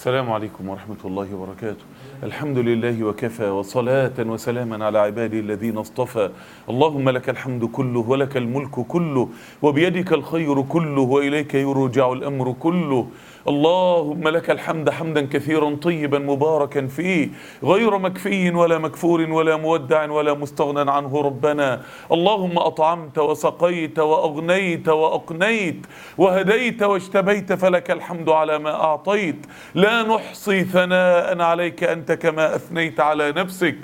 السلام عليكم ورحمة الله وبركاته الحمد لله وكفى وصلاة وسلاما على عبادي الذين اصطفى اللهم لك الحمد كله ولك الملك كله وبيدك الخير كله وإليك يرجع الأمر كله اللهم لك الحمد حمدا كثيرا طيبا مباركا فيه غير مكفي ولا مكفور ولا مودع ولا مستغنى عنه ربنا اللهم أطعمت وسقيت وأغنيت وأقنيت وهديت واجتبيت فلك الحمد على ما أعطيت لا نحصي ثناء عليك أنت كما أثنيت على نفسك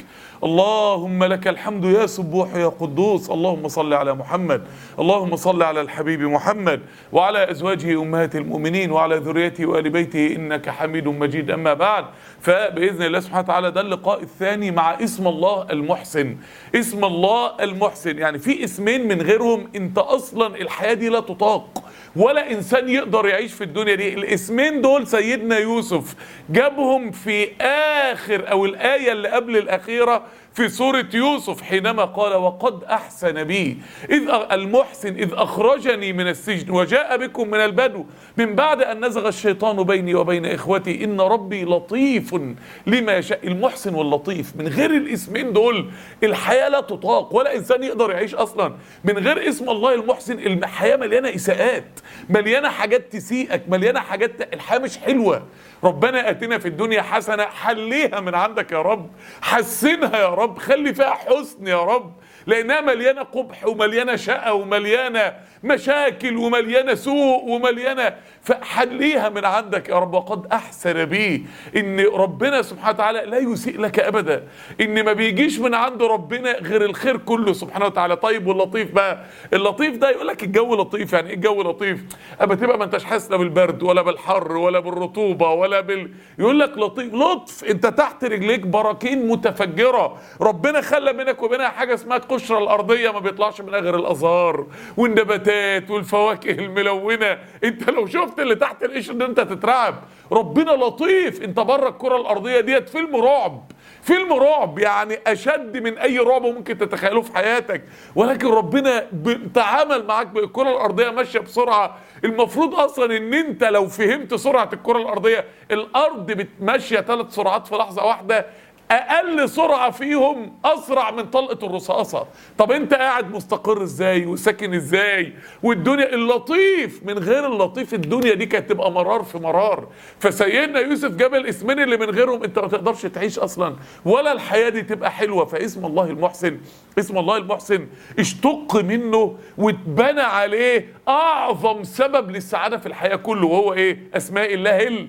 اللهم لك الحمد يا سبوح يا قدوس اللهم صل على محمد اللهم صل على الحبيب محمد وعلى أزواجه أمهات المؤمنين وعلى ذريته وآل بيته إنك حميد مجيد أما بعد فبإذن الله سبحانه وتعالى ده اللقاء الثاني مع اسم الله المحسن اسم الله المحسن يعني في اسمين من غيرهم انت أصلا الحياة دي لا تطاق ولا انسان يقدر يعيش في الدنيا دي الاسمين دول سيدنا يوسف جابهم في اخر او الايه اللي قبل الاخيره في سورة يوسف حينما قال وقد أحسن بي إذ المحسن إذ أخرجني من السجن وجاء بكم من البدو من بعد أن نزغ الشيطان بيني وبين إخوتي إن ربي لطيف لما يشاء المحسن واللطيف من غير الاسمين دول الحياة لا تطاق ولا إنسان يقدر يعيش أصلا من غير اسم الله المحسن الحياة مليانة إساءات مليانة حاجات تسيئك مليانة حاجات الحياة مش حلوة ربنا اتنا في الدنيا حسنه حليها من عندك يا رب حسنها يا رب خلي فيها حسن يا رب لانها مليانه قبح ومليانه شقه ومليانه مشاكل ومليانه سوء ومليانه فحليها من عندك يا رب وقد احسن بي ان ربنا سبحانه وتعالى لا يسيء لك ابدا ان ما بيجيش من عند ربنا غير الخير كله سبحانه وتعالى طيب واللطيف بقى اللطيف ده يقول لك الجو لطيف يعني ايه الجو لطيف اما تبقى ما انتش حاسس لا بالبرد ولا بالحر ولا بالرطوبه ولا بال يقول لك لطيف لطف انت تحت رجليك براكين متفجره ربنا خلى بينك وبينها حاجه اسمها القشره الارضيه ما بيطلعش منها غير الازهار والنباتات والفواكه الملونه انت لو شفت اللي تحت القشر ده انت تترعب ربنا لطيف انت بره الكره الارضيه ديت فيلم رعب فيلم رعب يعني اشد من اي رعب ممكن تتخيله في حياتك ولكن ربنا تعامل معاك بالكره الارضيه ماشيه بسرعه المفروض اصلا ان انت لو فهمت سرعه الكره الارضيه الارض بتمشي ثلاث سرعات في لحظه واحده اقل سرعه فيهم اسرع من طلقه الرصاصه طب انت قاعد مستقر ازاي وساكن ازاي والدنيا اللطيف من غير اللطيف الدنيا دي كانت تبقى مرار في مرار فسيدنا يوسف جاب الاسمين اللي من غيرهم انت ما تقدرش تعيش اصلا ولا الحياه دي تبقى حلوه فاسم الله المحسن اسم الله المحسن اشتق منه واتبنى عليه اعظم سبب للسعاده في الحياه كله وهو ايه اسماء الله ال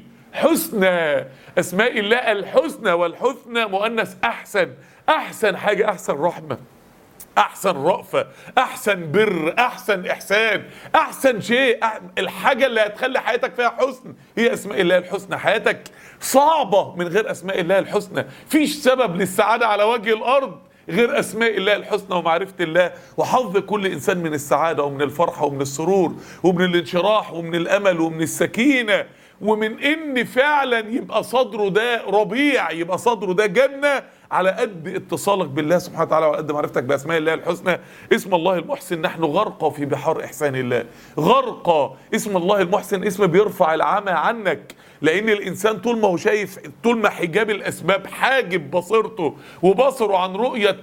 حسنى اسماء الله الحسنى والحسنى مؤنث احسن احسن حاجه احسن رحمه احسن رأفة احسن بر احسن احسان احسن شيء الحاجة اللي هتخلي حياتك فيها حسن هي اسماء الله الحسنى حياتك صعبة من غير اسماء الله الحسنى فيش سبب للسعادة على وجه الارض غير اسماء الله الحسنى ومعرفه الله وحظ كل انسان من السعاده ومن الفرحه ومن السرور ومن الانشراح ومن الامل ومن السكينه ومن ان فعلا يبقى صدره ده ربيع يبقى صدره ده جنه على قد اتصالك بالله سبحانه وتعالى وعلى قد معرفتك باسماء الله الحسنى اسم الله المحسن نحن غرقى في بحار احسان الله غرقى اسم الله المحسن اسم بيرفع العمى عنك لان الانسان طول ما هو شايف طول ما حجاب الاسباب حاجب بصيرته وبصره عن رؤيه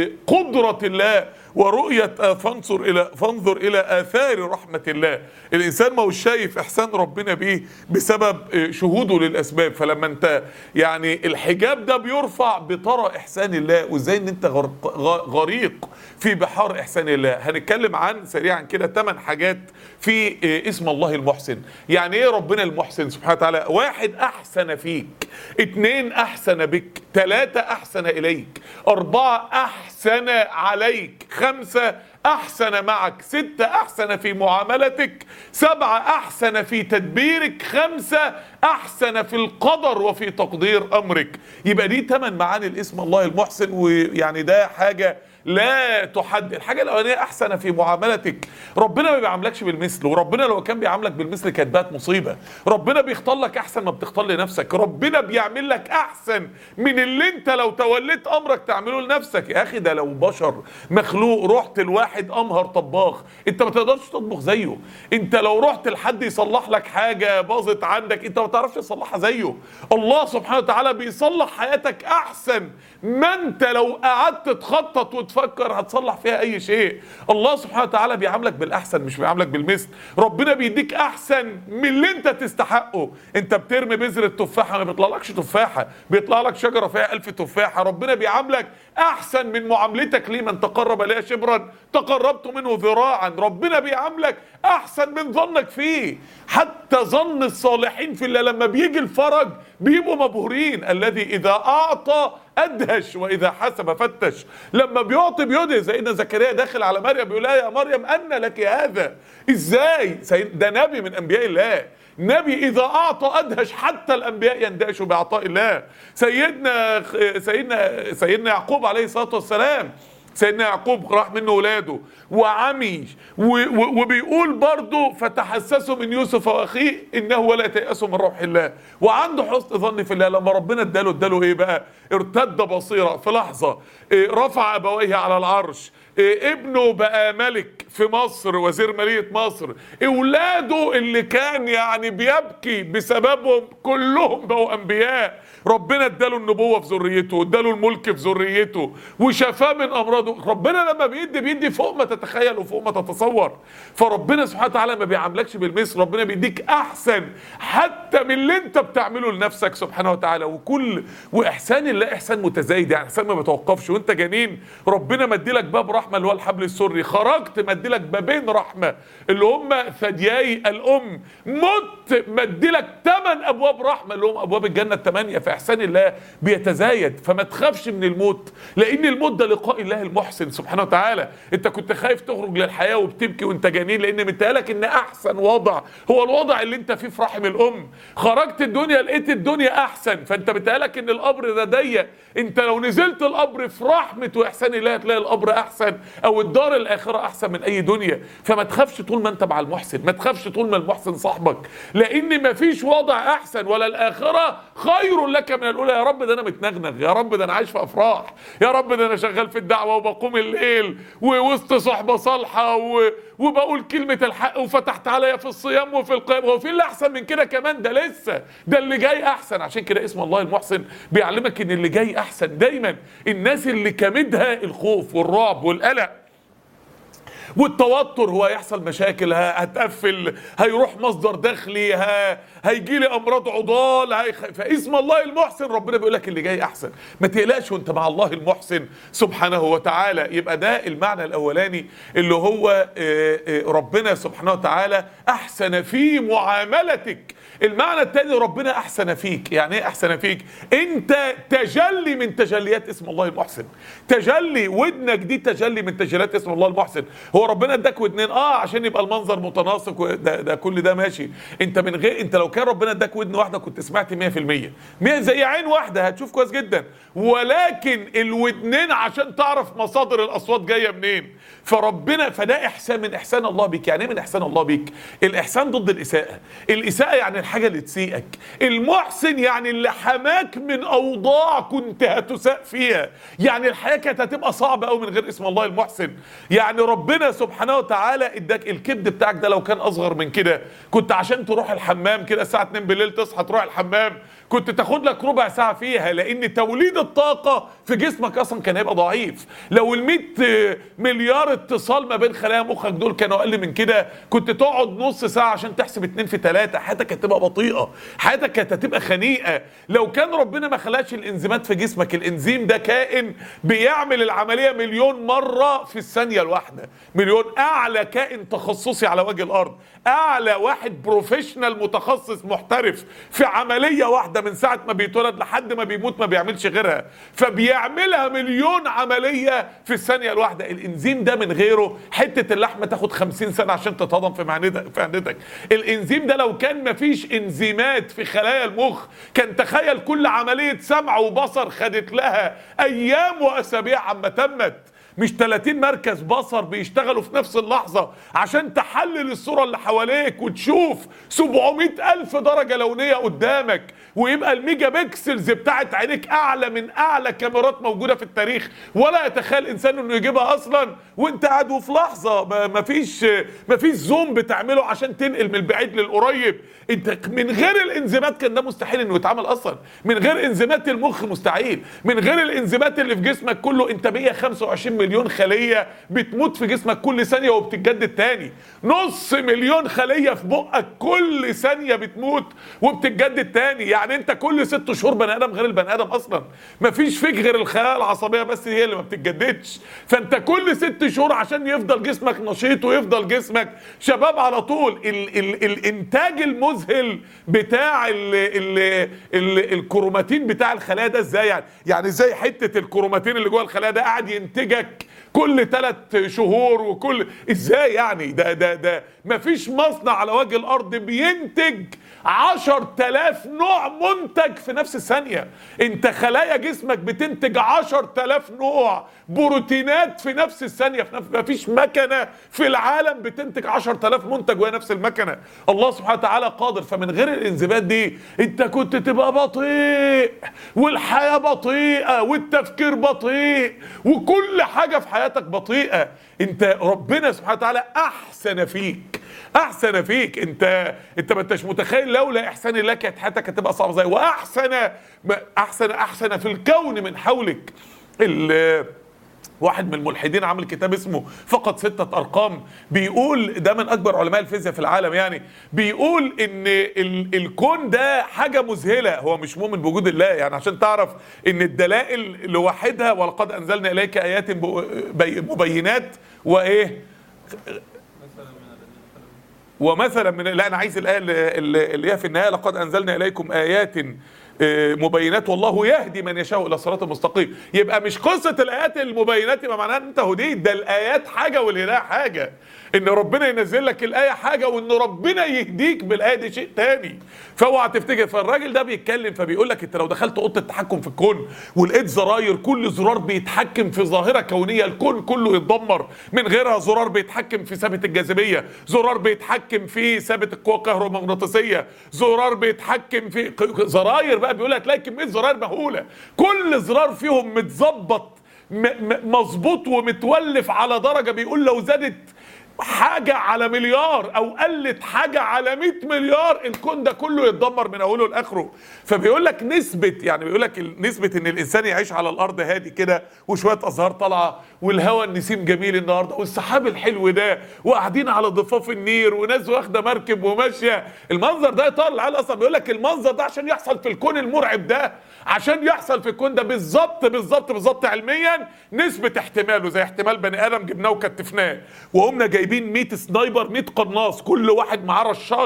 قدرة الله ورؤية فانظر إلى فانظر إلى آثار رحمة الله الإنسان ما هو شايف إحسان ربنا بيه بسبب شهوده للأسباب فلما أنت يعني الحجاب ده بيرفع بترى إحسان الله وإزاي إن أنت غريق في بحار إحسان الله هنتكلم عن سريعا كده ثمان حاجات في اسم الله المحسن يعني إيه ربنا المحسن سبحانه وتعالى واحد أحسن فيك اتنين أحسن بك ثلاثة أحسن إليك أربعة أحسن عليك خمسة أحسن معك ستة أحسن في معاملتك سبعة أحسن في تدبيرك خمسة أحسن في القدر وفي تقدير أمرك يبقى دي تمن معاني الاسم الله المحسن ويعني ده حاجة لا تحد الحاجه الاولانيه احسن في معاملتك ربنا ما بيعاملكش بالمثل وربنا لو كان بيعاملك بالمثل كانت بقت مصيبه ربنا بيختار لك احسن ما بتختار لنفسك ربنا بيعمل لك احسن من اللي انت لو توليت امرك تعمله لنفسك يا اخي ده لو بشر مخلوق رحت لواحد امهر طباخ انت ما تقدرش تطبخ زيه انت لو رحت لحد يصلح لك حاجه باظت عندك انت ما تعرفش تصلحها زيه الله سبحانه وتعالى بيصلح حياتك احسن ما انت لو قعدت تخطط وتفكر هتصلح فيها اي شيء الله سبحانه وتعالى بيعاملك بالاحسن مش بيعاملك بالمثل ربنا بيديك احسن من اللي انت تستحقه انت بترمي بذرة تفاحه ما بيطلعلكش تفاحه بيطلع لك شجره فيها ألف تفاحه ربنا بيعاملك احسن من معاملتك ليه من تقرب الي شبرا تقربت منه ذراعا ربنا بيعاملك احسن من ظنك فيه حتى ظن الصالحين في الله لما بيجي الفرج بيبقوا مبهورين الذي اذا اعطى ادهش واذا حسب فتش لما بيعطي بيدهش سيدنا زكريا داخل على مريم بيقول لها يا مريم ان لك هذا ازاي سيد- ده نبي من انبياء الله نبي اذا اعطى ادهش حتى الانبياء يندهشوا بعطاء الله سيدنا سيدنا سيدنا يعقوب عليه الصلاه والسلام سيدنا يعقوب راح منه ولاده وعمي و- و- وبيقول برضه فتحسسوا من يوسف واخيه انه ولا تيأسوا من روح الله وعنده حسن ظن في الله لما ربنا اداله اداله ايه بقى ارتد بصيره في لحظه إيه، رفع ابويه على العرش إيه، ابنه بقى ملك في مصر وزير ماليه مصر اولاده اللي كان يعني بيبكي بسببهم كلهم بقوا انبياء ربنا اداله النبوه في ذريته اداله الملك في ذريته وشفاه من امراضه ربنا لما بيدي بيدي فوق ما تتخيل وفوق ما تتصور فربنا سبحانه وتعالى ما بيعاملكش بالمثل ربنا بيديك احسن حتى من اللي انت بتعمله لنفسك سبحانه وتعالى وكل واحسان الله احسان متزايد يعني احسان ما بيتوقفش وانت جنين ربنا مديلك باب رحمه اللي هو الحبل السري خرجت مديلك بابين رحمه اللي هم ثدياي الام مت مديلك ثمان ابواب رحمه اللي هم ابواب الجنه الثمانيه فاحسان الله بيتزايد فما تخافش من الموت لان الموت ده لقاء الله المحسن سبحانه وتعالى انت كنت خايف تخرج للحياه وبتبكي وانت جنين لان متهيألك ان احسن وضع هو الوضع اللي انت فيه في رحم الام خرجت الدنيا لقيت الدنيا احسن فانت متهيألك ان القبر ده ضيق انت لو نزلت القبر في رحمه واحسان الله هتلاقي القبر احسن او الدار الاخره احسن من اي دنيا فما تخافش طول ما انت مع المحسن ما تخافش طول ما المحسن صاحبك لان ما فيش وضع احسن ولا الاخره خير لك من الاولى يا رب ده انا متنغنغ يا رب ده انا عايش في افراح يا رب ده انا شغال في الدعوه وبقوم الليل ووسط صحبه صالحه و... وبقول كلمه الحق وفتحت عليا في الصيام وفي القيام هو في اللي احسن من كده كمان ده لسه ده اللي جاي احسن عشان كده اسم الله المحسن بيعلمك ان اللي جاي احسن دايما الناس اللي كامدها الخوف والرعب والقلق والتوتر هو هيحصل مشاكل ه- هتقفل هيروح مصدر دخلي ه... هيجي لي امراض عضال هيخ... فاسم الله المحسن ربنا بيقول لك اللي جاي احسن ما تقلقش وانت مع الله المحسن سبحانه وتعالى يبقى ده المعنى الاولاني اللي هو آه، آه، ربنا سبحانه وتعالى احسن في معاملتك المعنى الثاني ربنا احسن فيك يعني ايه احسن فيك انت تجلي من تجليات اسم الله المحسن تجلي ودنك دي تجلي من تجليات اسم الله المحسن هو ربنا اداك ودنين اه عشان يبقى المنظر متناسق وده ده كل ده ماشي انت من غير انت لو كان ربنا اداك ودن واحده كنت سمعت 100% 100 زي عين واحده هتشوف كويس جدا ولكن الودنين عشان تعرف مصادر الاصوات جايه منين فربنا فده احسان من احسان الله بيك يعني ايه من احسان الله بيك الاحسان ضد الاساءه الاساءه يعني الحاجه اللي تسيئك المحسن يعني اللي حماك من اوضاع كنت هتساء فيها يعني الحياه كانت هتبقى صعبه قوي من غير اسم الله المحسن يعني ربنا سبحانه وتعالى اداك الكبد بتاعك ده لو كان اصغر من كده كنت عشان تروح الحمام كده الساعه 2 بالليل تصحى تروح الحمام كنت تاخد لك ربع ساعه فيها لان توليد الطاقه في جسمك اصلا كان هيبقى ضعيف لو ال 100 مليار اتصال ما بين خلايا مخك دول كانوا اقل من كده كنت تقعد نص ساعه عشان تحسب اتنين في ثلاثه حياتك هتبقى بطيئه حياتك كانت هتبقى خنيقه لو كان ربنا ما خلاش الانزيمات في جسمك الانزيم ده كائن بيعمل العمليه مليون مره في الثانيه الواحده مليون اعلى كائن تخصصي على وجه الارض اعلى واحد بروفيشنال متخصص محترف في عمليه واحده من ساعه ما بيتولد لحد ما بيموت ما بيعملش غيرها فبيعملها مليون عمليه في الثانيه الواحده الانزيم ده من غيره حته اللحمه تاخد 50 سنه عشان تتهضم في معدتك في معدتك الانزيم ده لو كان ما فيش انزيمات في خلايا المخ كان تخيل كل عمليه سمع وبصر خدت لها ايام واسابيع عما تمت مش 30 مركز بصر بيشتغلوا في نفس اللحظة عشان تحلل الصورة اللي حواليك وتشوف 700 ألف درجة لونية قدامك ويبقى الميجا بكسلز بتاعت عينيك أعلى من أعلى كاميرات موجودة في التاريخ ولا يتخيل إنسان إنه يجيبها أصلا وأنت قاعد وفي لحظة ما- مفيش مفيش زوم بتعمله عشان تنقل من البعيد للقريب انت من غير الانزيمات كان ده مستحيل انه يتعمل اصلا من غير انزيمات المخ مستحيل من غير الانزيمات اللي في جسمك كله انت 125 مليون خليه بتموت في جسمك كل ثانيه وبتتجدد تاني نص مليون خليه في بقك كل ثانيه بتموت وبتتجدد تاني يعني انت كل ست شهور بني ادم غير البني ادم اصلا مفيش فيك غير الخلايا العصبيه بس هي اللي ما بتتجددش فانت كل ست شهور عشان يفضل جسمك نشيط ويفضل جسمك شباب على طول ال ال الانتاج المذهل بتاع ال ال ال الكروماتين بتاع الخلايا ده ازاي يعني يعني ازاي حته الكروماتين اللي جوه الخلايا ده قاعد ينتجك كل ثلاث شهور وكل ازاي يعني ده ده ده مفيش مصنع على وجه الارض بينتج عشر تلاف نوع منتج في نفس الثانية انت خلايا جسمك بتنتج عشر تلاف نوع بروتينات في نفس الثانية في نفس مفيش مكنة في العالم بتنتج عشر تلاف منتج وهي نفس المكنة الله سبحانه وتعالى قادر فمن غير الانزيمات دي انت كنت تبقى بطيء والحياة بطيئة والتفكير بطيء وكل حاجة في حياتك بطيئة انت ربنا سبحانه وتعالى احسن فيك احسن فيك انت انت ما انتش متخيل لولا احسان الله كانت حياتك هتبقى صعبه زي واحسن ما- احسن احسن في الكون من حولك ال- واحد من الملحدين عمل كتاب اسمه فقط ستة أرقام بيقول ده من أكبر علماء الفيزياء في العالم يعني بيقول إن ال الكون ده حاجة مذهلة هو مش مؤمن بوجود الله يعني عشان تعرف إن الدلائل لوحدها ولقد أنزلنا إليك آيات ب- بي- مبينات وإيه ومثلا من لا انا عايز الايه اللي اللي هي في النهايه لقد انزلنا اليكم ايات آه، مبينات والله يهدي من يشاء الى صراط مستقيم يبقى مش قصه الايات المبينات يبقى معناها ان انت هديت ده الايات حاجه والهدايه حاجه ان ربنا ينزل لك الايه حاجه وان ربنا يهديك بالايه دي شيء تاني فاوعى تفتكر فالراجل ده بيتكلم فبيقول لك انت لو دخلت اوضه التحكم في الكون ولقيت زراير كل زرار بيتحكم في ظاهره كونيه الكون كله يتدمر من غيرها زرار بيتحكم في ثابت الجاذبيه زرار بيتحكم في ثابت القوه الكهرومغناطيسيه زرار بيتحكم في ق- زراير بقى بيقول هتلاقي كميه زراير مهوله كل زرار فيهم متظبط م- م- مظبوط ومتولف على درجه بيقول لو زادت حاجة على مليار أو قلت حاجة على 100 مليار الكون ده كله يتدمر من أوله لآخره فبيقول لك نسبة يعني بيقول لك نسبة إن الإنسان يعيش على الأرض هادي كده وشوية أزهار طالعة والهواء النسيم جميل النهاردة والسحاب الحلو ده وقاعدين على ضفاف النير وناس واخدة مركب وماشية المنظر ده يطلع العيال أصلا بيقول لك المنظر ده عشان يحصل في الكون المرعب ده عشان يحصل في الكون ده بالظبط بالظبط بالظبط علميا نسبة احتماله زي احتمال بني آدم جبناه وكتفناه وقمنا جايبين 100 سنايبر 100 قناص كل واحد معاه رشاش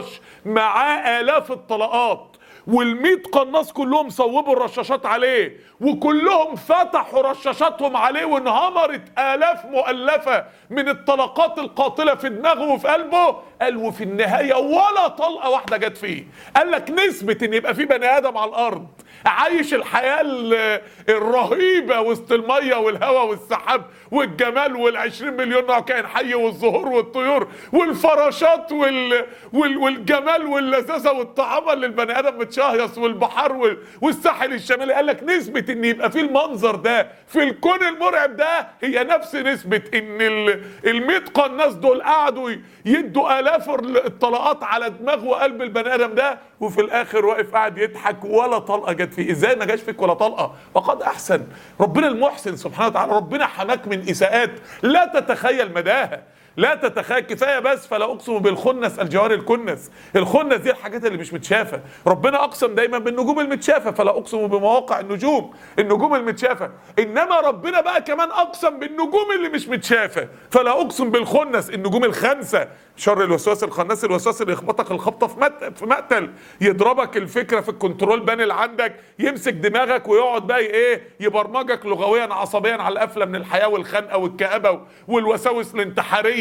معاه آلاف الطلقات والميت قناص كلهم صوبوا الرشاشات عليه وكلهم فتحوا رشاشاتهم عليه وانهمرت آلاف مؤلفة من الطلقات القاتلة في دماغه وفي قلبه قال وفي النهاية ولا طلقة واحدة جت فيه قال لك نسبة ان يبقى في بني آدم على الأرض عايش الحياة ال- الرهيبة وسط المية والهواء والسحاب والجمال والعشرين مليون نوع كائن حي والزهور والطيور والفراشات وال... وال... والجمال واللذاذة والطعامة اللي البني آدم متشهيص والبحار وال... والساحل الشمالي قال لك نسبة ان يبقى في المنظر ده في الكون المرعب ده هي نفس نسبة ان ال... الميت قناص دول قعدوا ي- يدوا آلاف الطلقات على دماغ وقلب البني آدم ده وفي الآخر واقف قاعد يضحك ولا طلقة جت فيه ازاي ما جاش فيك ولا طلقة وقد أحسن ربنا المحسن سبحانه وتعالى ربنا حماك من إساءات لا تتخيل مداها لا تتخيل كفايه بس فلا اقسم بالخنس الجوار الكنس الخنس دي الحاجات اللي مش متشافه ربنا اقسم دايما بالنجوم المتشافه فلا اقسم بمواقع النجوم النجوم المتشافه انما ربنا بقى كمان اقسم بالنجوم اللي مش متشافه فلا اقسم بالخنس النجوم الخمسه شر الوسواس الخناس الوسواس اللي يخبطك الخبطه في مت... في مقتل يضربك الفكره في الكنترول بانل عندك يمسك دماغك ويقعد بقى ايه يبرمجك لغويا عصبيا على القفله من الحياه والخنقه والكآبه والوساوس الانتحاريه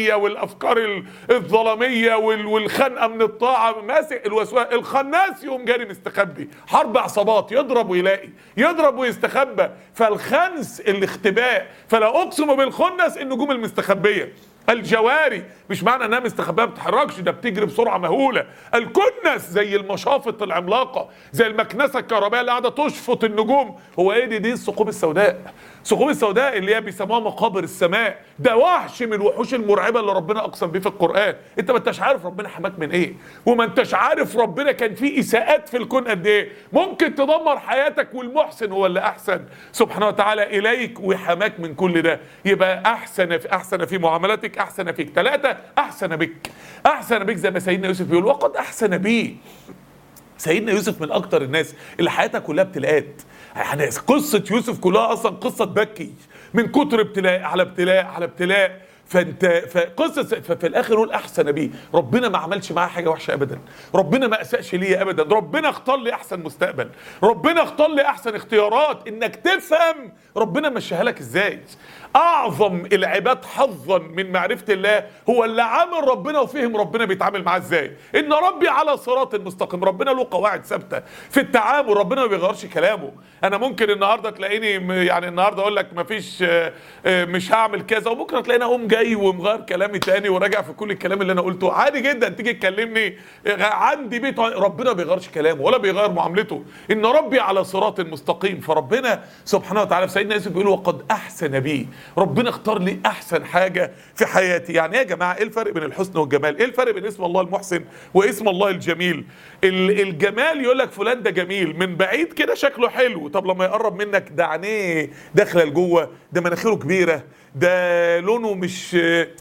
الوهميه والافكار ال- الظلاميه وال- والخنقه من الطاعه ماسك الوسواس الخناس يقوم جاري مستخبي حرب عصابات يضرب ويلاقي يضرب ويستخبى فالخنس الاختباء فلا اقسم بالخنس النجوم المستخبيه الجواري مش معنى انها مستخبيه ما بتتحركش ده بتجري بسرعه مهوله الكنس زي المشافط العملاقه زي المكنسه الكهربائيه اللي قاعده تشفط النجوم هو ايه دي دي الثقوب السوداء الثقوب السوداء اللي هي بيسموها مقابر السماء ده وحش من الوحوش المرعبه اللي ربنا اقسم بيه في القران انت ما انتش عارف ربنا حماك من ايه وما انتش عارف ربنا كان فيه اساءات في الكون قد ايه ممكن تدمر حياتك والمحسن هو اللي احسن سبحانه وتعالى اليك وحماك من كل ده يبقى احسن في احسن في معاملتك احسن فيك ثلاثه احسن بك احسن بك زي ما سيدنا يوسف بيقول وقد احسن بي سيدنا يوسف من اكتر الناس اللي حياتها كلها ابتلاءات يعني قصه يوسف كلها اصلا قصه تبكي من كتر ابتلاء على ابتلاء على ابتلاء فانت فقصه ففي الاخر يقول احسن بيه ربنا ما عملش معاه حاجه وحشه ابدا ربنا ما اساش ليا ابدا ربنا اختار لي احسن مستقبل ربنا اختار لي احسن اختيارات انك تفهم ربنا مشيها لك ازاي اعظم العباد حظا من معرفه الله هو اللي عامل ربنا وفهم ربنا بيتعامل معاه ازاي ان ربي على صراط مستقيم ربنا له قواعد ثابته في التعامل ربنا ما بيغيرش كلامه انا ممكن النهارده تلاقيني م- يعني النهارده اقول لك مفيش آه، آه، مش هعمل كذا وبكره تلاقيني اقوم جاي ومغير كلامي تاني وراجع في كل الكلام اللي انا قلته عادي جدا تيجي تكلمني آه، عندي بيت ربنا ما بيغيرش كلامه ولا بيغير معاملته ان ربي على صراط مستقيم فربنا سبحانه وتعالى في سيدنا يوسف بيقول وقد احسن بي ربنا اختار لي احسن حاجه في حياتي يعني ايه يا جماعه ايه الفرق بين الحسن والجمال ايه الفرق بين اسم الله المحسن واسم الله الجميل ال- الجمال يقول لك فلان ده جميل من بعيد كده شكله حلو طب لما يقرب منك ده عينيه داخله لجوه ده مناخيره كبيره ده لونه مش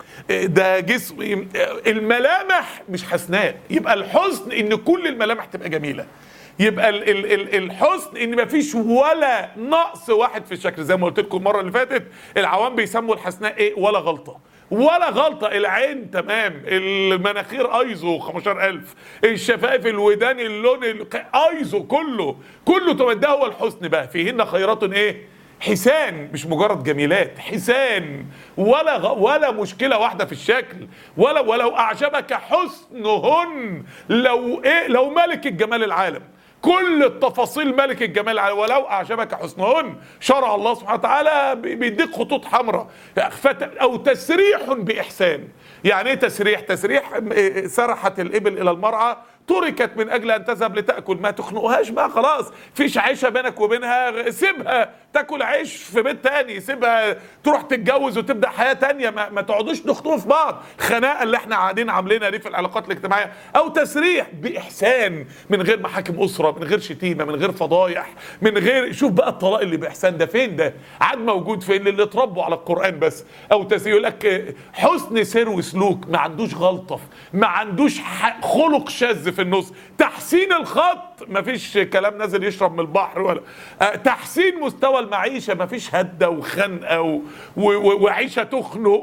ده جسم الملامح مش حسناء يبقى الحسن ان كل الملامح تبقى جميله يبقى ال ال ال الحسن ان مفيش ولا نقص واحد في الشكل زي ما قلت لكم المره اللي فاتت العوام بيسموا الحسناء ايه ولا غلطه ولا غلطة العين تمام المناخير ايزو 15000 الشفايف الودان اللون الق- ايزو كله كله تمام ده هو الحسن بقى فيهن خيرات ايه حسان مش مجرد جميلات حسان ولا غ... ولا مشكله واحده في الشكل ولا ولو اعجبك حسنهن لو ايه لو ملك الجمال العالم كل التفاصيل ملك الجمال العالم ولو اعجبك حسنهن شرع الله سبحانه وتعالى بي- بيديك خطوط حمراء فت... او تسريح باحسان يعني ايه تسريح تسريح إيه، سرحت الابل الى المرعى تركت من اجل ان تذهب لتاكل ما تخنقهاش بقى خلاص فيش عيشه بينك وبينها سيبها تاكل عيش في بيت تاني سيبها تروح تتجوز وتبدا حياه تانية ما, ما تقعدوش تخطبوا في بعض خناقه اللي احنا قاعدين عاملينها دي في العلاقات الاجتماعيه او تسريح باحسان من غير محاكم اسره من غير شتيمه من غير فضايح من غير شوف بقى الطلاق اللي باحسان ده فين ده عاد موجود فين اللي اتربوا على القران بس او تسريح يقول لك آه، حسن سير وسلوك ما عندوش غلطه ما عندوش ح- خلق شاذ في النص تحسين الخط ما فيش كلام نازل يشرب من البحر ولا آه، تحسين مستوى المعيشه ما فيش هده وخنقه و... و... و... وعيشه تخنق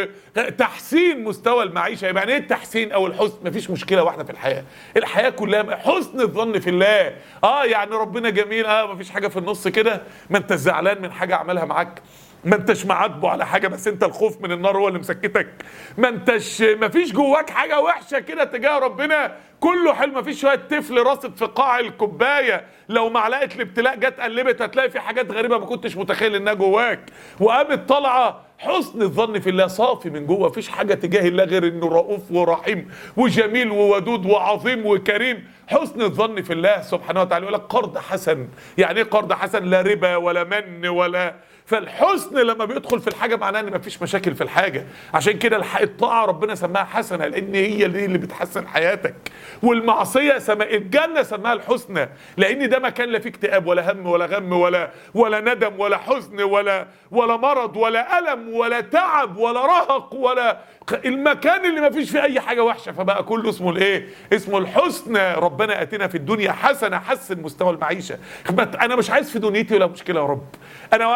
وتحسين مستوى المعيشه يبقى يعني ايه التحسين او الحسن ما فيش مشكله واحده في الحياه الحياه كلها حسن الظن في الله اه يعني ربنا جميل اه ما فيش حاجه في النص كده ما انت زعلان من حاجه عملها معاك ما انتش معاتبه على حاجه بس انت الخوف من النار هو اللي مسكتك ما انتش ما فيش جواك حاجه وحشه كده تجاه ربنا كله حلو ما فيش شويه طفل راصد في قاع الكوبايه لو معلقه الابتلاء جت قلبت هتلاقي في حاجات غريبه ما كنتش متخيل انها جواك وقامت طالعه حسن الظن في الله صافي من جوه مفيش حاجه تجاه الله غير انه رؤوف ورحيم وجميل وودود وعظيم وكريم حسن الظن في الله سبحانه وتعالى يقول لك قرض حسن يعني ايه قرض حسن لا ربا ولا من ولا فالحسن لما بيدخل في الحاجه معناه ان مفيش مشاكل في الحاجه عشان كده الح- الطاعه ربنا سماها حسنه لان هي دي اللي بتحسن حياتك والمعصيه سما الجنه سماها الحسنى لان ده مكان لا فيه اكتئاب ولا هم ولا غم ولا ولا ندم ولا حزن ولا ولا مرض ولا الم ولا تعب ولا رهق ولا المكان اللي ما فيش فيه اي حاجه وحشه فبقى كله اسمه الايه اسمه الحسنى ربنا اتنا في الدنيا حسنه حسن مستوى المعيشه انا مش عايز في دنيتي ولا مشكله يا رب انا ولا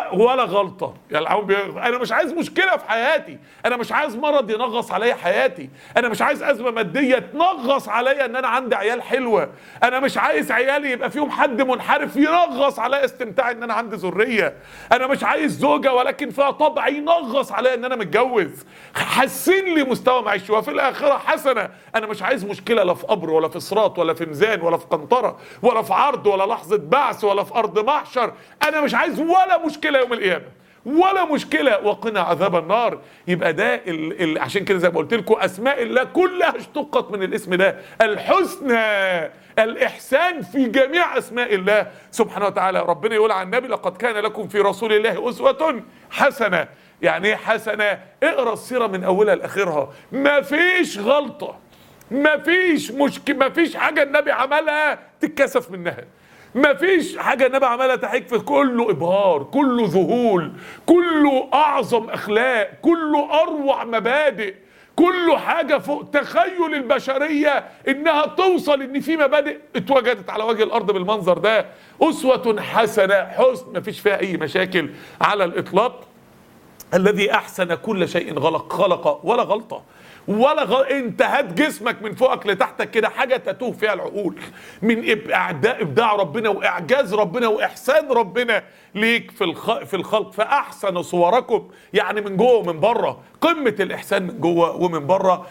غلطه يعني العون بي... انا مش عايز مشكله في حياتي انا مش عايز مرض ينغص عليا حياتي انا مش عايز ازمه ماديه تنغص عليا ان انا عندي عيال حلوه انا مش عايز عيالي يبقى فيهم حد منحرف ينغص عليا استمتاعي ان انا عندي ذريه انا مش عايز زوجه ولكن فيها طبع ينغص عليا ان انا متجوز حسن لي مستوى معيشي وفي الاخره حسنه انا مش عايز مشكله لا في قبر ولا في صراط ولا في ميزان ولا في قنطره ولا في عرض ولا لحظه بعث ولا في ارض محشر انا مش عايز ولا مشكله يوم القيامه ولا مشكله وقنا عذاب النار يبقى ده ال ال عشان كده زي ما قلت لكم اسماء الله كلها اشتقت من الاسم ده الحسنى الاحسان في جميع اسماء الله سبحانه وتعالى ربنا يقول عن النبي لقد كان لكم في رسول الله اسوه حسنه يعني ايه حسنه اقرا السيره من اولها لاخرها ما فيش غلطه ما فيش مشكله ما فيش حاجه النبي عملها تتكسف منها ما فيش حاجة النبي عملها تحيك في كله إبهار كله ذهول كله أعظم أخلاق كله أروع مبادئ كله حاجة فوق تخيل البشرية إنها توصل إن في مبادئ اتوجدت على وجه الأرض بالمنظر ده أسوة حسنة حسن ما فيش فيها أي مشاكل على الإطلاق الذي أحسن كل شيء غلق خلق ولا غلطة ولا غ... انت هات جسمك من فوقك لتحتك كده حاجه تتوه فيها العقول من ابداع ابداع ربنا واعجاز ربنا واحسان ربنا ليك في الخ... في الخلق فاحسن صوركم يعني من جوه ومن بره قمه الاحسان من جوه ومن بره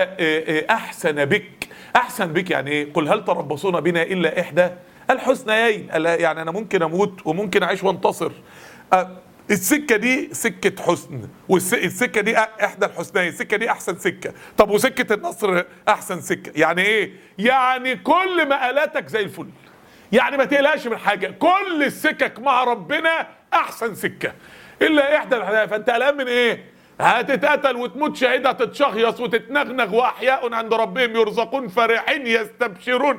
فاحسن بك احسن بك يعني ايه قل هل تربصون بنا الا احدى الحسنيين يعني انا ممكن اموت وممكن اعيش وانتصر أه السكة دي سكة حسن والسكة دي احدى الحسنين السكة دي احسن سكة طب وسكة النصر احسن سكة يعني ايه يعني كل مقالاتك زي الفل يعني ما تقلقش من حاجة كل السكك مع ربنا احسن سكة الا احدى الحسنين فانت قلقان من ايه هتتقتل وتموت شهيد هتتشخيص وتتنغنغ واحياء عند ربهم يرزقون فرحين يستبشرون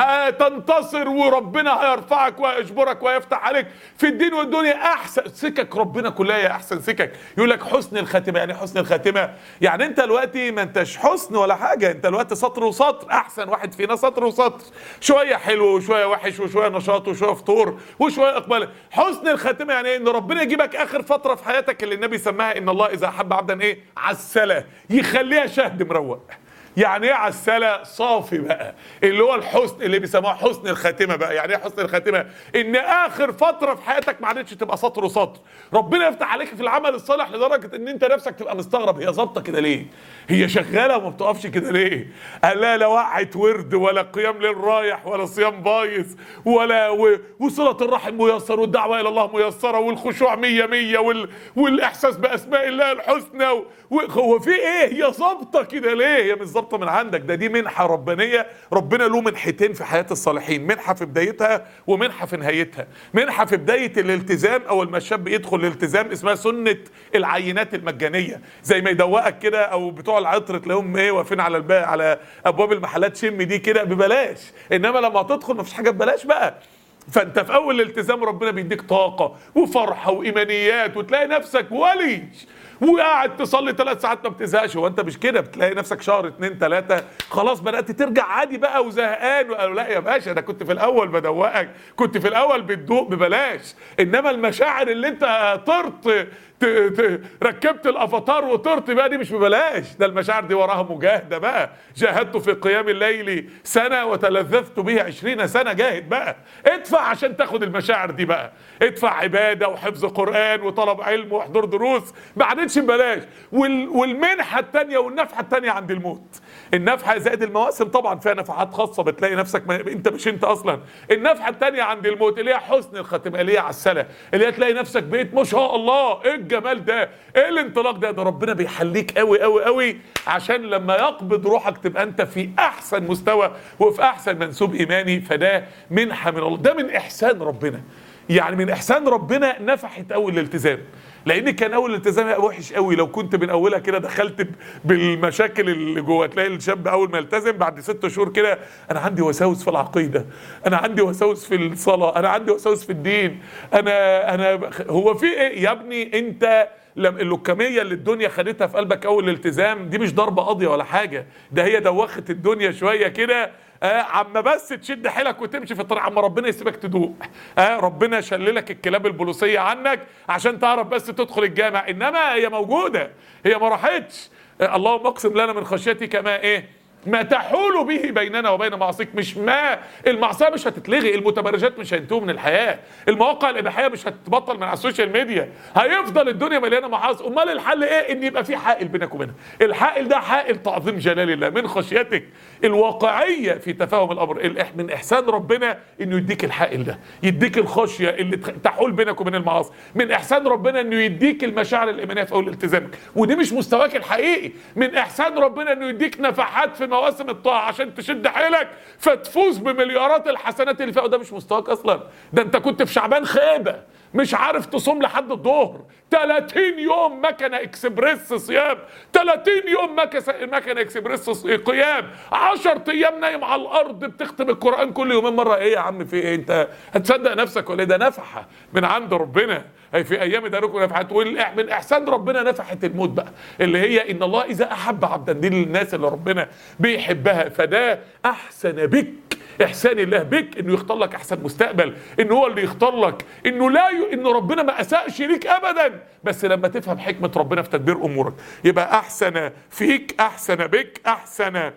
هتنتصر وربنا هيرفعك ويجبرك ويفتح عليك في الدين والدنيا احسن سكك ربنا كلها يا احسن سكك يقول لك حسن الخاتمه يعني حسن الخاتمه يعني انت دلوقتي ما انتش حسن ولا حاجه انت دلوقتي سطر وسطر احسن واحد فينا سطر وسطر شويه حلو وشويه وحش وشويه نشاط وشويه فطور وشويه اقبال حسن الخاتمه يعني ان ربنا يجيبك اخر فتره في حياتك اللي النبي سماها ان الله اذا احب عبدا ايه عسله يخليها شهد مروق يعني ايه عسله صافي بقى اللي هو الحسن اللي بيسموه حسن الخاتمه بقى يعني ايه حسن الخاتمه ان اخر فتره في حياتك ما عادتش تبقى سطر وسطر ربنا يفتح عليك في العمل الصالح لدرجه ان انت نفسك تبقى مستغرب هي ظابطه كده ليه هي شغاله وما بتقفش كده ليه لا لا وقعت ورد ولا قيام ليل رايح ولا صيام بايظ ولا و... وصله الرحم ميسر والدعوه الى الله ميسره والخشوع مية مية وال... والاحساس باسماء الله الحسنى و... هو في ايه هي ظابطه كده ليه هي مش ظابطه من عندك ده دي منحه ربانيه ربنا له منحتين في حياه الصالحين منحه في بدايتها ومنحه في نهايتها منحه في بدايه الالتزام اول ما الشاب يدخل الالتزام اسمها سنه العينات المجانيه زي ما يدوقك كده او بتوع العطر تلاقيهم ايه واقفين على الباب على ابواب المحلات شم دي كده ببلاش انما لما تدخل مفيش حاجه ببلاش بقى فانت في اول الالتزام ربنا بيديك طاقه وفرحه وايمانيات وتلاقي نفسك ولي وقاعد تصلي ثلاث ساعات ما بتزهقش هو انت مش كده بتلاقي نفسك شهر اتنين تلاته خلاص بدات ترجع عادي بقى وزهقان وقالوا لا يا باشا انا كنت في الاول بدوقك كنت في الاول بتدوق ببلاش انما المشاعر اللي انت طرت ت- ت- ركبت الافاتار وطرت بقى دي مش ببلاش ده المشاعر دي وراها مجاهده بقى جاهدت في قيام الليل سنه وتلذذت به عشرين سنه جاهد بقى ادفع عشان تاخد المشاعر دي بقى ادفع عباده وحفظ قران وطلب علم وحضور دروس ما عادتش ببلاش وال والمنحه الثانيه والنفحه الثانيه عند الموت النفحه زائد المواسم طبعا فيها نفحات خاصه بتلاقي نفسك ما انت مش انت اصلا النفحه الثانيه عند الموت اللي هي حسن الخاتمه اللي هي عسله اللي هي تلاقي نفسك بقيت ما شاء الله ايه الجمال ده ايه الانطلاق ده ده ربنا بيحليك قوي قوي قوي عشان لما يقبض روحك تبقى انت في احسن مستوى وفي احسن منسوب ايماني فده منحه من الله ده من احسان ربنا يعني من احسان ربنا نفحت اول الالتزام لان كان اول الالتزام وحش قوي لو كنت من اولها كده دخلت ب- بالمشاكل اللي جوه تلاقي الشاب اول ما يلتزم بعد ست شهور كده انا عندي وساوس في العقيده انا عندي وساوس في الصلاه انا عندي وساوس في الدين انا انا بخ- هو في ايه يا ابني انت لم اللكميه اللي الدنيا خدتها في قلبك اول الالتزام دي مش ضربه قاضيه ولا حاجه ده هي دوخت الدنيا شويه كده آه عما بس تشد حيلك وتمشي في الطريق عما ربنا يسيبك تدوق آه ربنا شللك الكلاب البوليسيه عنك عشان تعرف بس تدخل الجامع انما هي موجوده هي ما راحتش آه اللهم اقسم لنا من خشيتك ما ايه ما تحول به بيننا وبين معصيك مش ما المعصيه مش هتتلغي المتبرجات مش هينتهوا من الحياه المواقع الاباحيه مش هتتبطل من على السوشيال ميديا هيفضل الدنيا مليانه معاصي امال الحل ايه ان يبقى في حائل بينك وبينها الحائل ده حائل تعظيم جلال الله من خشيتك الواقعيه في تفاهم الامر الإح- من احسان ربنا انه يديك الحائل ده يديك الخشيه اللي تخ- تحول بينك وبين المعاصي من احسان ربنا انه يديك المشاعر الايمانيه في اول التزامك ودي مش مستواك الحقيقي من احسان ربنا انه يديك نفحات في مواسم الطاعه عشان تشد حيلك فتفوز بمليارات الحسنات اللي فيها وده مش مستواك اصلا ده انت كنت في شعبان خيبه مش عارف تصوم لحد الظهر 30 يوم مكنه اكسبريس صيام 30 يوم مكس- مكنه اكسبريس ص- قيام 10 ايام نايم على الارض بتختم القران كل يومين مره ايه يا عم في ايه انت هتصدق نفسك ولا إيه؟ ده نفحه من عند ربنا هي في ايام داركم نفحت والإح- من احسان ربنا نفحه الموت بقى اللي هي ان الله اذا احب عبدا دي للناس اللي ربنا بيحبها فده احسن بك احسان الله بك انه يختار لك احسن مستقبل ان هو اللي يختار لك انه لا ي... انه ربنا ما اساءش ليك ابدا بس لما تفهم حكمه ربنا في تدبير امورك يبقى احسن فيك احسن بك احسن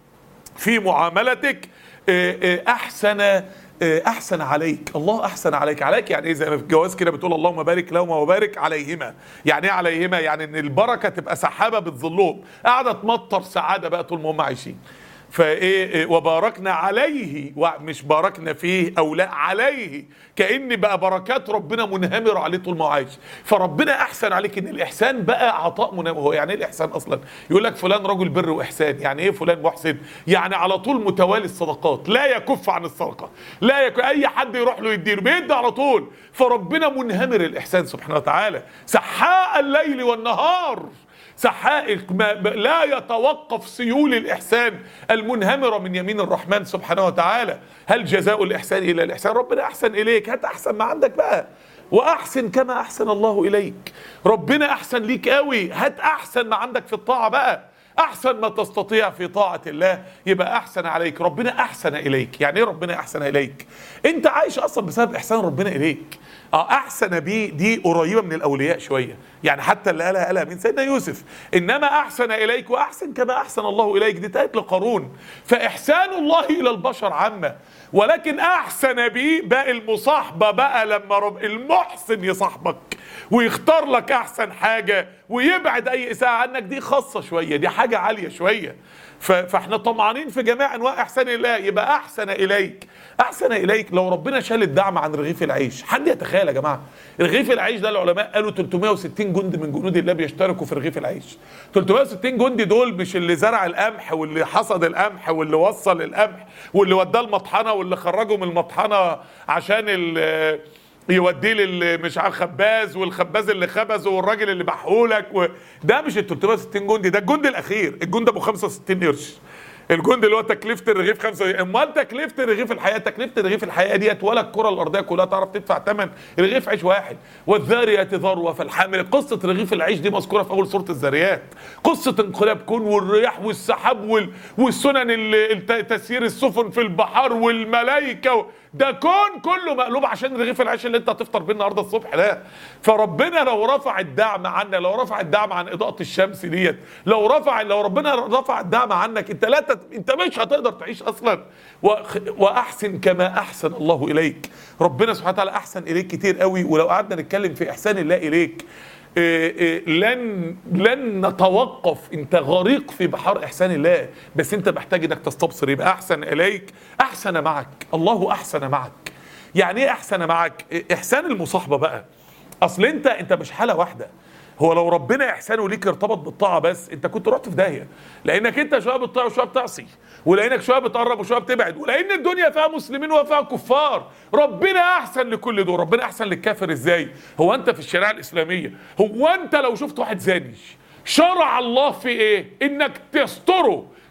في معاملتك آه، آه، احسن آه، احسن عليك الله احسن عليك عليك يعني ايه زي ما في الجواز كده بتقول اللهم بارك لهما وبارك عليهما يعني ايه عليهما يعني ان البركه تبقى سحابه بتظلهم قاعده تمطر سعاده بقى طول ما هم عايشين فايه إيه، وباركنا عليه ومش باركنا فيه او لا عليه كان بقى بركات ربنا منهمره عليه طول ما هو عايش فربنا احسن عليك ان الاحسان بقى عطاء منهمر هو يعني ايه الاحسان اصلا يقول لك فلان رجل بر واحسان يعني ايه فلان محسن يعني على طول متوالي الصدقات لا يكف عن الصدقه لا يك... اي حد يروح له يدير بيدي على طول فربنا منهمر الاحسان سبحانه وتعالى سحاء الليل والنهار سحائق ما لا يتوقف سيول الإحسان المنهمرة من يمين الرحمن سبحانه وتعالى هل جزاء الإحسان إلى الإحسان ربنا أحسن إليك هات أحسن ما عندك بقى وأحسن كما أحسن الله إليك ربنا أحسن ليك قوي هات أحسن ما عندك في الطاعة بقى احسن ما تستطيع في طاعه الله يبقى احسن عليك ربنا احسن اليك يعني ايه ربنا احسن اليك انت عايش اصلا بسبب احسان ربنا اليك اه احسن بيه دي قريبه من الاولياء شويه يعني حتى اللي قالها قالها من سيدنا يوسف انما احسن اليك واحسن كما احسن الله اليك دي تاتي لقارون فاحسان الله الى البشر عامه ولكن احسن بيه باقي المصاحبه بقى لما رب المحسن يصاحبك ويختار لك احسن حاجه ويبعد اي اساءه عنك دي خاصه شويه دي حاجه عاليه شويه ف- فاحنا طمعانين في جميع انواع احسان الله يبقى احسن اليك احسن اليك لو ربنا شال الدعم عن رغيف العيش حد يتخيل يا جماعه رغيف العيش ده العلماء قالوا 360 جند من جنود الله بيشتركوا في رغيف العيش 360 جندي دول مش اللي زرع القمح واللي حصد القمح واللي وصل القمح واللي وداه المطحنه واللي خرجه من المطحنه عشان ال يوديه لل مش عارف خباز والخباز اللي خبزه والراجل اللي بحولك و... ده مش ال 360 جندي ده الجندي الاخير الجندي ابو 65 قرش الجندي اللي هو تكلفه الرغيف خمسة امال تكلفه رغيف الحياه تكلفه رغيف الحياه ديت ولا الكره الارضيه كلها تعرف تدفع ثمن رغيف عيش واحد والذاريات ذروه فالحامل قصه رغيف العيش دي مذكوره في اول سوره الذاريات قصه انقلاب كون والرياح والسحاب وال... والسنن ال- الت- تسيير السفن في البحر والملائكه و... ده كون كله مقلوب عشان رغيف العيش اللي انت هتفطر بيه النهارده الصبح ده فربنا لو رفع الدعم عنا لو رفع الدعم عن اضاءه الشمس ديت لو رفع لو ربنا رفع الدعم عنك انت لا تت... انت مش هتقدر تعيش اصلا و... واحسن كما احسن الله اليك ربنا سبحانه وتعالى احسن اليك كتير قوي ولو قعدنا نتكلم في احسان الله اليك إيه إيه لن لن نتوقف انت غريق في بحار احسان الله بس انت محتاج انك تستبصر يبقى احسن اليك احسن معك الله احسن معك يعني ايه احسن معك إيه احسان المصاحبه بقى اصل انت انت مش حاله واحده هو لو ربنا احسانه ليك ارتبط بالطاعه بس انت كنت رحت في داهيه لانك انت شويه بتطيع وشويه بتعصي ولانك شويه بتقرب وشويه بتبعد ولان الدنيا فيها مسلمين وفيها كفار ربنا احسن لكل دول ربنا احسن للكافر ازاي هو انت في الشريعه الاسلاميه هو انت لو شفت واحد زاني شرع الله في ايه انك تستره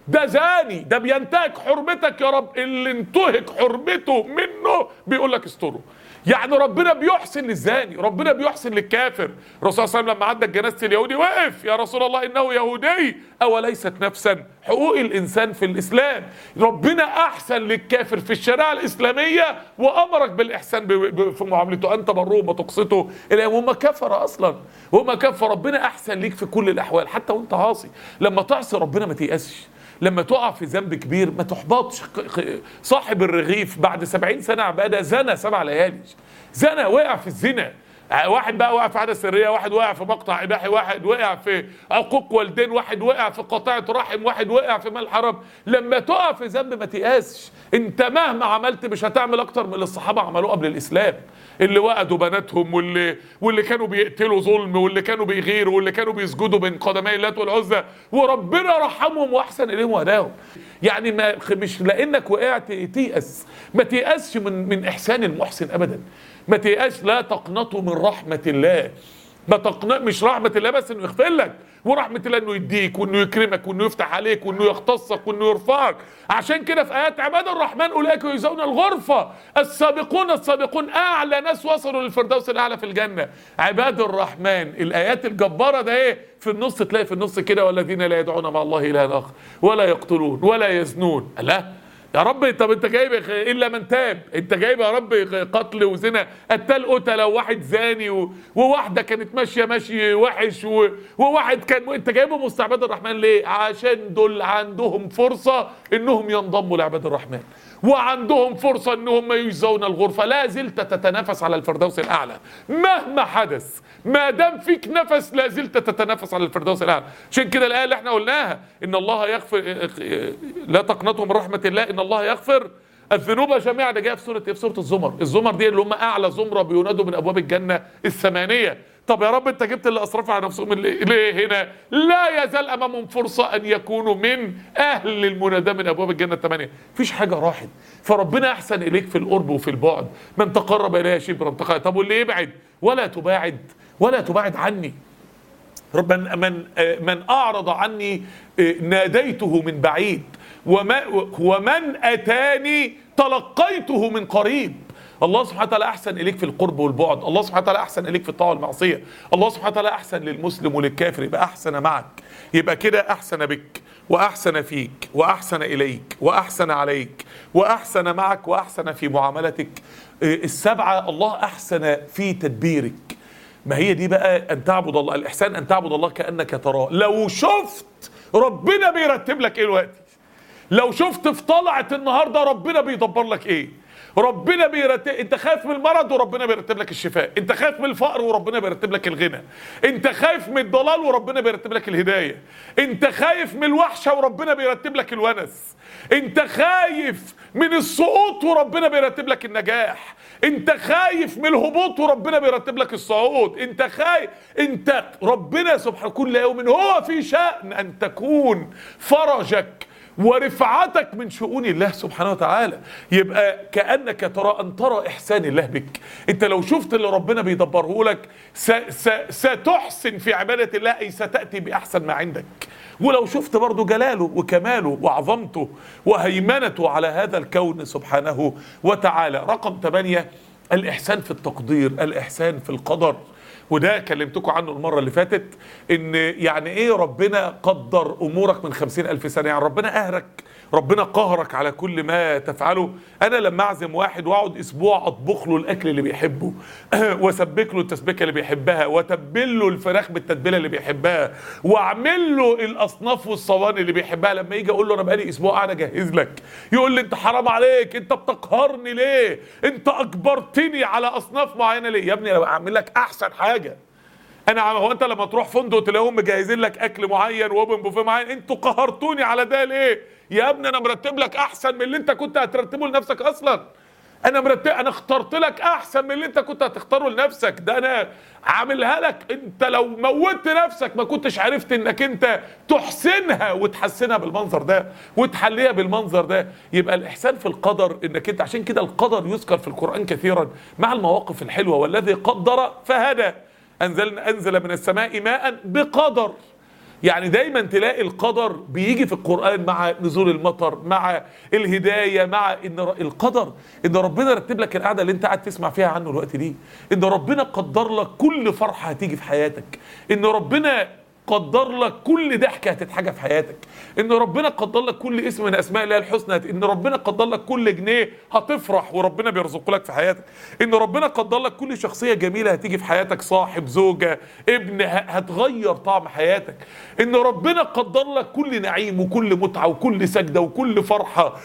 ده زاني ده بينتهك حرمتك يا رب اللي انتهك حرمته منه بيقول لك استره يعني ربنا بيحسن للزاني ربنا بيحسن للكافر الرسول صلى الله عليه وسلم لما عدى جنازه اليهودي وقف يا رسول الله انه يهودي اوليست نفسا حقوق الانسان في الاسلام ربنا احسن للكافر في الشريعه الاسلاميه وامرك بالاحسان ب- ب- في معاملته ان تبروه وتقسطه الى هم كفر اصلا هم كفر ربنا احسن ليك في كل الاحوال حتى وانت عاصي لما تعصي ربنا ما تيأسش لما تقع في ذنب كبير ما تحبطش ق- ق- صاحب الرغيف بعد سبعين سنة عبادة زنى سبع ليالي زنى وقع في الزنا ع- واحد بقى وقع في عادة سرية واحد وقع في مقطع إباحي واحد وقع في عقوق والدين واحد وقع في قطيعة رحم واحد وقع في مال حرام لما تقع في ذنب ما تيأسش انت مهما عملت مش هتعمل اكتر من اللي الصحابة عملوه قبل الاسلام اللي وقدوا بناتهم واللي واللي كانوا بيقتلوا ظلم واللي كانوا بيغيروا واللي كانوا بيسجدوا بين قدمي اللات والعزى وربنا رحمهم واحسن اليهم وهداهم يعني ما مش لانك وقعت تيأس ما تيأسش من من احسان المحسن ابدا ما تيأس لا تقنطوا من رحمة الله ما تقنط مش رحمة الله بس انه يغفر لك ورحمة الله انه يديك وانه يكرمك وانه يفتح عليك وانه يختصك وانه يرفعك عشان كده في ايات عباد الرحمن اولئك يجزون الغرفة السابقون السابقون اعلى ناس وصلوا للفردوس الاعلى في الجنة عباد الرحمن الايات الجبارة ده ايه في النص تلاقي في النص كده والذين لا يدعون مع الله اله اخر ولا يقتلون ولا يزنون لا يا رب طب انت جايب الا من تاب انت جايب يا رب قتل وزنا قتال قتله وواحد زاني و... وواحده كانت ماشيه ماشي وحش و... وواحد كان انت جايبهم مستعبد الرحمن ليه عشان دول عندهم فرصه انهم ينضموا لعباد الرحمن وعندهم فرصه انهم يجزون الغرفه لا زلت تتنافس على الفردوس الاعلى مهما حدث ما دام فيك نفس لا زلت تتنافس على الفردوس الاعلى عشان كده الايه اللي احنا قلناها ان الله يغفر لا تقنطوا من رحمه الله ان الله يغفر الذنوب جميعا ده جايه في سوره ايه في سوره الزمر الزمر دي اللي هم اعلى زمره بينادوا من ابواب الجنه الثمانيه طب يا رب انت جبت اللي اسرفوا على نفسهم ليه ليه هنا لا يزال امامهم فرصه ان يكونوا من اهل المناداه من ابواب الجنه الثمانيه مفيش حاجه راحت فربنا احسن اليك في القرب وفي البعد من تقرب الي شبرا تقرب طب واللي يبعد ولا تباعد ولا تباعد عني رب من من من اعرض عني ناديته من بعيد وما ومن اتاني تلقيته من قريب الله سبحانه وتعالى احسن اليك في القرب والبعد الله سبحانه وتعالى احسن اليك في الطاعه والمعصيه الله سبحانه وتعالى احسن للمسلم وللكافر يبقى احسن معك يبقى كده احسن بك واحسن فيك واحسن اليك واحسن عليك واحسن معك واحسن في معاملتك السبعه الله احسن في تدبيرك ما هي دي بقى ان تعبد الله الاحسان ان تعبد الله كانك تراه لو شفت ربنا بيرتب لك ايه دلوقتي لو شفت في طلعه النهارده ربنا بيدبر لك ايه ربنا بيرتب انت خايف من المرض وربنا بيرتب لك الشفاء انت خايف من الفقر وربنا بيرتب لك الغنى انت خايف من الضلال وربنا بيرتب لك الهدايه انت خايف من الوحشه وربنا بيرتب لك الونس انت خايف من السقوط وربنا بيرتب لك النجاح انت خايف من الهبوط وربنا بيرتب لك الصعود انت خايف انت ربنا سبحانه كل يوم هو في شأن ان تكون فرجك ورفعتك من شؤون الله سبحانه وتعالى يبقى كأنك ترى أن ترى إحسان الله بك أنت لو شفت اللي ربنا بيدبره لك س س ستحسن في عبادة الله أي ستأتي بأحسن ما عندك ولو شفت برضو جلاله وكماله وعظمته وهيمنته على هذا الكون سبحانه وتعالى رقم ثمانية الإحسان في التقدير الإحسان في القدر وده كلمتكم عنه المرة اللي فاتت ان يعني ايه ربنا قدر امورك من خمسين الف سنة يعني ربنا قهرك ربنا قهرك على كل ما تفعله انا لما اعزم واحد واقعد اسبوع اطبخ له الاكل اللي بيحبه واسبك له التسبيكه اللي بيحبها واتبل له الفراخ بالتتبيله اللي بيحبها واعمل له الاصناف والصواني اللي بيحبها لما يجي اقول له انا بقالي اسبوع قاعد اجهز لك يقول لي انت حرام عليك انت بتقهرني ليه انت اجبرتني على اصناف معينه ليه يا ابني انا بعمل لك احسن حاجه انا هو انت لما تروح فندق تلاقيهم مجهزين لك اكل معين واوبن بوفيه معين انتوا قهرتوني على ده ليه يا ابني انا مرتب لك احسن من اللي انت كنت هترتبه لنفسك اصلا انا مرتب انا اخترت لك احسن من اللي انت كنت هتختاره لنفسك ده انا عاملها لك انت لو موتت نفسك ما كنتش عرفت انك انت تحسنها وتحسنها بالمنظر ده وتحليها بالمنظر ده يبقى الاحسان في القدر انك انت عشان كده القدر يذكر في القران كثيرا مع المواقف الحلوه والذي قدر فهدى انزل انزل من السماء ماء بقدر يعني دايما تلاقي القدر بيجي في القرآن مع نزول المطر مع الهداية مع ان ر- القدر ان ربنا رتب لك القعدة اللي انت قاعد تسمع فيها عنه الوقت دي ان ربنا قدر لك كل فرحة هتيجي في حياتك ان ربنا قدر لك كل ضحكه هتتحاجه في حياتك ان ربنا قدر لك كل اسم من اسماء الله الحسنى ان ربنا قدر لك كل جنيه هتفرح وربنا بيرزقه لك في حياتك ان ربنا قدر لك كل شخصيه جميله هتيجي في حياتك صاحب زوجه ابن ه- هتغير طعم حياتك ان ربنا قدر لك كل نعيم وكل متعه وكل سجده وكل فرحه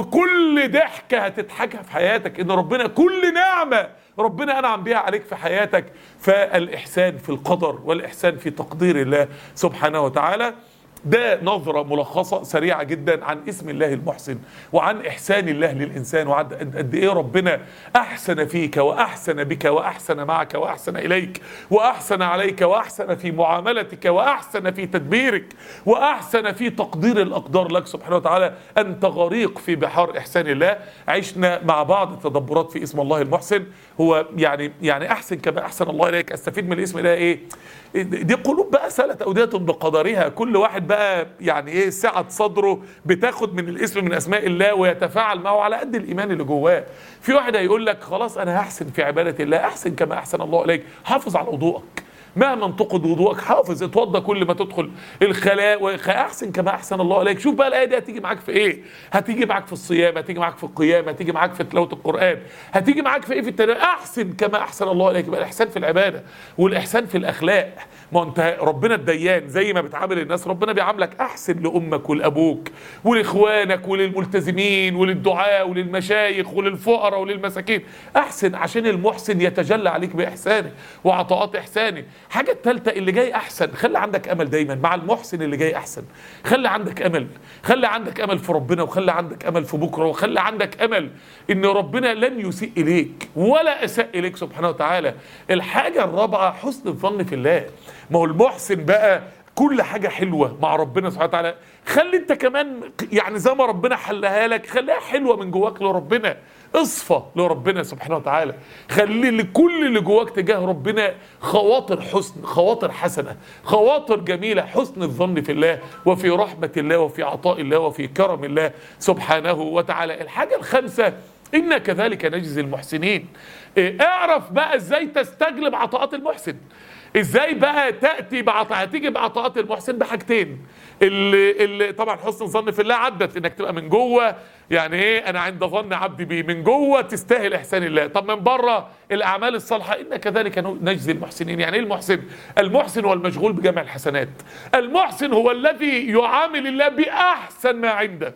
وكل ضحكه هتضحكها في حياتك ان ربنا كل نعمه ربنا انعم بيها عليك في حياتك فالاحسان في القدر والاحسان في تقدير الله سبحانه وتعالى ده نظرة ملخصة سريعة جدا عن اسم الله المحسن وعن إحسان الله للإنسان وعن قد قد إيه ربنا أحسن فيك وأحسن بك وأحسن معك وأحسن إليك وأحسن عليك وأحسن في معاملتك وأحسن في تدبيرك وأحسن في تقدير الأقدار لك سبحانه وتعالى أنت غريق في بحار إحسان الله عشنا مع بعض التدبرات في اسم الله المحسن هو يعني يعني أحسن كما أحسن الله إليك أستفيد من الاسم ده إيه دي قلوب بقى سالت أودية بقدرها كل واحد بقى يعني إيه سعة صدره بتاخد من الاسم من أسماء الله ويتفاعل معه على قد الإيمان اللي جواه في واحد هيقول لك خلاص أنا هحسن في عبادة الله أحسن كما أحسن الله إليك حافظ على وضوءك مهما انتقد وضوءك حافظ اتوضى كل ما تدخل الخلاء وخ- احسن كما احسن الله اليك شوف بقى الايه دي هتيجي معاك في ايه هتيجي معاك في الصيام هتيجي معاك في القيام هتيجي معاك في تلاوه القران هتيجي معاك في ايه في التلاوه احسن كما احسن الله اليك يبقى الاحسان في العباده والاحسان في الاخلاق ما انت ربنا الديان زي ما بتعامل الناس ربنا بيعاملك احسن لامك ولابوك ولاخوانك وللملتزمين وللدعاء وللمشايخ وللفقراء وللمساكين احسن عشان المحسن يتجلى عليك باحسانه وعطاءات احسانه حاجه الثالثه اللي جاي احسن خلي عندك امل دايما مع المحسن اللي جاي احسن خلي عندك امل خلي عندك امل في ربنا وخلي عندك امل في بكره وخلي عندك امل ان ربنا لن يسيء اليك ولا اساء اليك سبحانه وتعالى الحاجه الرابعه حسن الظن في الله ما هو المحسن بقى كل حاجة حلوة مع ربنا سبحانه وتعالى خلي انت كمان يعني زي ما ربنا حلها لك خليها حلوة من جواك لربنا اصفى لربنا سبحانه وتعالى خلي لكل اللي جواك تجاه ربنا خواطر حسن خواطر حسنة خواطر جميلة حسن الظن في الله وفي رحمة الله وفي عطاء الله وفي كرم الله سبحانه وتعالى الحاجة الخامسة إن كذلك نجزي المحسنين إيه، اعرف بقى ازاي تستجلب عطاءات المحسن ازاي بقى تاتي بعطاء هتيجي بعطاءات المحسن بحاجتين اللي, اللي طبعا حسن الظن في الله عدت انك تبقى من جوه يعني ايه انا عند ظن عبدي بي من جوه تستاهل احسان الله طب من بره الاعمال الصالحه ان كذلك نجزي المحسنين يعني ايه المحسن المحسن هو المشغول بجمع الحسنات المحسن هو الذي يعامل الله باحسن ما عنده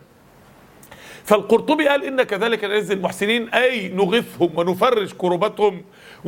فالقرطبي قال إن كذلك نجزي المحسنين أي نغثهم ونفرج كربتهم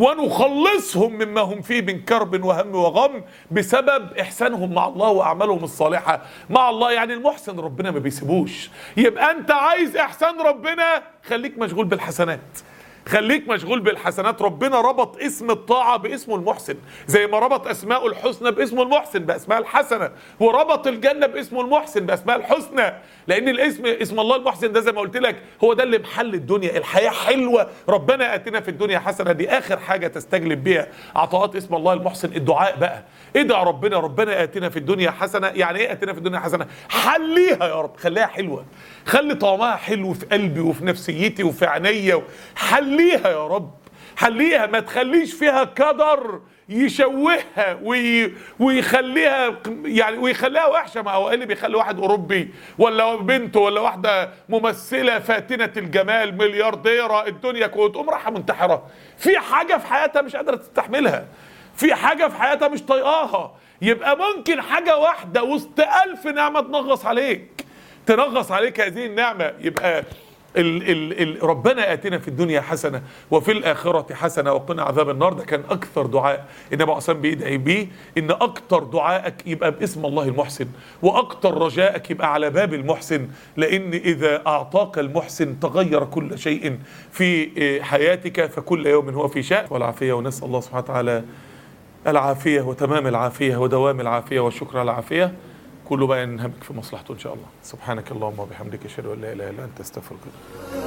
ونخلصهم مما هم فيه من كرب وهم وغم بسبب إحسانهم مع الله وأعمالهم الصالحة مع الله يعني المحسن ربنا ما بيسيبوش يبقى أنت عايز إحسان ربنا خليك مشغول بالحسنات خليك مشغول بالحسنات ربنا ربط اسم الطاعة باسمه المحسن زي ما ربط أسماء الحسنى باسمه المحسن بأسماء الحسنة وربط الجنة باسمه المحسن بأسماء الحسنى لأن الاسم اسم الله المحسن ده زي ما قلت لك هو ده اللي محل الدنيا الحياة حلوة ربنا آتنا في الدنيا حسنة دي آخر حاجة تستجلب بيها عطاءات اسم الله المحسن الدعاء بقى ادعى ربنا ربنا آتنا في الدنيا حسنة يعني ايه آتنا في الدنيا حسنة حليها يا رب خليها حلوة خلي طعمها حلو في قلبي وفي نفسيتي وفي عينيا حليها يا رب حليها ما تخليش فيها قدر يشوهها وي ويخليها يعني ويخليها وحشه ما هو إيه اللي بيخلي واحد اوروبي ولا بنته ولا واحده ممثله فاتنه الجمال مليارديره الدنيا كلها تقوم رايحه منتحره في حاجه في حياتها مش قادره تستحملها في حاجه في حياتها مش طايقاها يبقى ممكن حاجه واحده وسط ألف نعمه تنغص عليك تنغص عليك هذه النعمه يبقى ال ال ال ربنا اتنا في الدنيا حسنه وفي الاخره حسنه وقنا عذاب النار ده كان اكثر دعاء النبي عليه بيدعي بيه ان اكثر دعائك يبقى باسم الله المحسن واكثر رجائك يبقى على باب المحسن لان اذا اعطاك المحسن تغير كل شيء في حياتك فكل يوم هو في شأن والعافيه ونسال الله سبحانه وتعالى العافيه وتمام العافيه ودوام العافيه والشكر على العافيه كله بقى ينهمك في مصلحته ان شاء الله سبحانك اللهم وبحمدك اشهد ان لا اله الا انت استغفرك